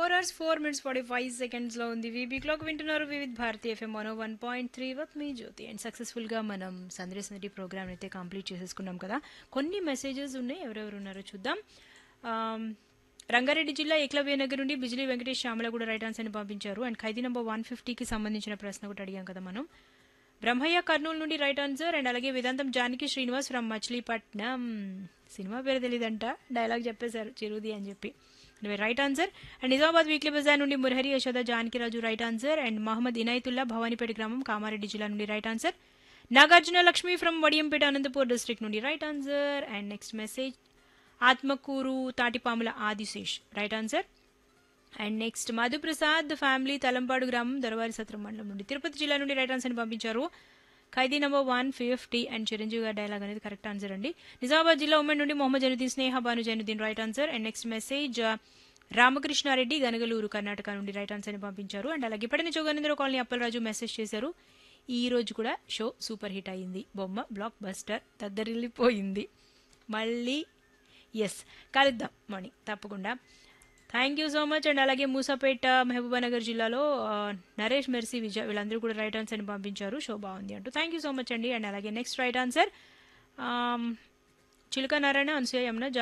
four hours four minutes forty five సెకండ్స్లో ఉంది VB clock వింటున్నారు Vividh Bharati FM one one point three with మీ Jyothi and సక్సెస్ఫుల్గా మనం సందేశ్ నటి ప్రోగ్రామ్ అయితే కంప్లీట్ చేసేసుకున్నాం కదా కొన్ని మెసేజెస్ ఉన్నాయి ఎవరెవరు ఉన్నారో చూద్దాం ఆమ్, రంగారెడ్డి జిల్లా ఏకలవ్య నగర్ నుండి బిజిలీ వెంకటేష్ శ్యామల కూడా రైట్ ఆన్సర్ని పంపించారు అండ్ ఖైదీ నెంబర్ వన్ ఫిఫ్టీకి సంబంధించిన ప్రశ్న కూడా అడిగాం కదా మనం బ్రహ్మయ్య కర్నూలు నుండి రైట్ ఆన్సర్ అండ్ అలాగే వేదాంతం జానకి శ్రీనివాస్ ఫ్రమ్ మచిలీపట్నం సినిమా పేరు తెలీదంట డైలాగ్ చెప్పేశారు చిరుది అని చెప్పి right answer and Nizamabad weekly bazaar నుండి Murahari Yashoda Janakiraju right answer and Mohammed Inayatullah Bhavanipeta గ్రామం కామారెడ్డి జిల్లా నుండి right answer Nagarjuna Lakshmi from Vadiyampeta Anantapur district నుండి right answer and next message Atmakur Tatipamula Adishesh right answer and next Madhuprasad family Talampadu గ్రామం దొరవారి సత్రం మండలం నుండి తిరుపతి జిల్లా నుండి రైట్ ఆన్సర్ని పంపించారు Khaidi number one fifty and Chiranjeevi గారి డైలాగ్ అనేది కరెక్ట్ ఆన్సర్ అండి నిజామాబాద్ జిల్లా ఉమ్మడి నుండి Mohammed Zainuddin Sneha Bhanu Zainuddin right answer and next message Ramakrishnareddy Ganagalur Karnataka నుండి రైట్ ఆన్సర్ని పంపించారు అండ్ అలాగే ఇప్పటిని చౌగనేంద్ర కాలనీ అప్పలరాజు మెసేజ్ చేశారు ఈ రోజు కూడా షో సూపర్ హిట్ అయింది బొమ్మ బ్లాక్ బస్టర్ తద్దరిల్లిపోయింది మళ్ళీ ఎస్ కలుద్దాం మణి తప్పకుండా thank you so much and అలాగే మూసాపేట మహబూబానగర్ జిల్లాలో ఆ, నరేష్ మెర్సీ విజయ్ వీళ్ళందరూ కూడా రైట్ ఆన్సర్ని పంపించారు షో బాగుంది అంటూ థ్యాంక్ యూ సో మచ్ అండి అండ్ అలాగే next right answer Chiluka Narayana Anasuya Yamuna